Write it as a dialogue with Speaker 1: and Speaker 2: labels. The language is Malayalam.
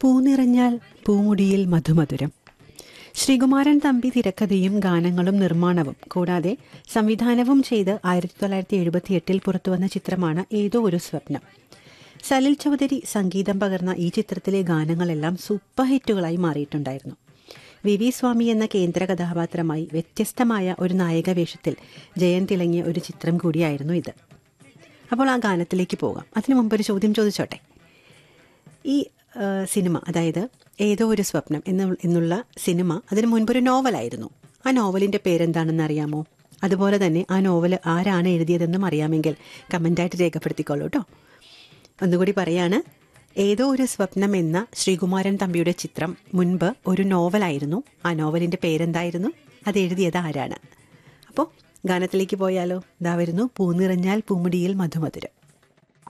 Speaker 1: പൂനിറഞ്ഞാൽ പൂമുടിയിൽ മധുമധുരം ശ്രീകുമാരൻ തമ്പി തിരക്കഥയും ഗാനങ്ങളും നിർമ്മാണവും കൂടാതെ സംവിധാനവും ചെയ്ത് ആയിരത്തി തൊള്ളായിരത്തി എഴുപത്തിയെട്ടിൽ പുറത്തുവന്ന ചിത്രമാണ് ഏതോ ഒരു സ്വപ്നം സലിൽ ചൗധരി സംഗീതം പകർന്ന ഈ ചിത്രത്തിലെ ഗാനങ്ങളെല്ലാം സൂപ്പർ ഹിറ്റുകളായി മാറിയിട്ടുണ്ടായിരുന്നു വി വി സ്വാമി എന്ന കേന്ദ്ര കഥാപാത്രമായി വ്യത്യസ്തമായ ഒരു നായക വേഷത്തിൽ ജയൻ തിളങ്ങിയ ഒരു ചിത്രം കൂടിയായിരുന്നു ഇത് അപ്പോൾ ആ ഗാനത്തിലേക്ക് പോകാം അതിനു മുമ്പ് ഒരു ചോദ്യം ചോദിച്ചോട്ടെ ഈ ആ, സിനിമ അതായത് ഏതോ ഒരു സ്വപ്നം എന്ന എന്നുള്ള സിനിമ അതിനു മുൻപൊരു നോവലായിരുന്നു ആ നോവലിൻ്റെ പേരെന്താണെന്ന് അറിയാമോ അതുപോലെ തന്നെ ആ നോവൽ ആരാണ് എഴുതിയതെന്നും അറിയാമെങ്കിൽ കമൻ്റായിട്ട് രേഖപ്പെടുത്തിക്കോളൂ കേട്ടോ ഒന്നുകൂടി പറയാണ് ഏതോ ഒരു സ്വപ്നം എന്ന ശ്രീകുമാരൻ തമ്പിയുടെ ചിത്രം മുൻപ് ഒരു നോവലായിരുന്നു ആ നോവലിൻ്റെ പേരെന്തായിരുന്നു അത് എഴുതിയത് ആരാണ് അപ്പോൾ ഗാനത്തിലേക്ക് പോയാലോ ഇതാ വരുന്നു പൂനിറഞ്ഞാൽ പൂമുടിയിൽ മധുമധുരം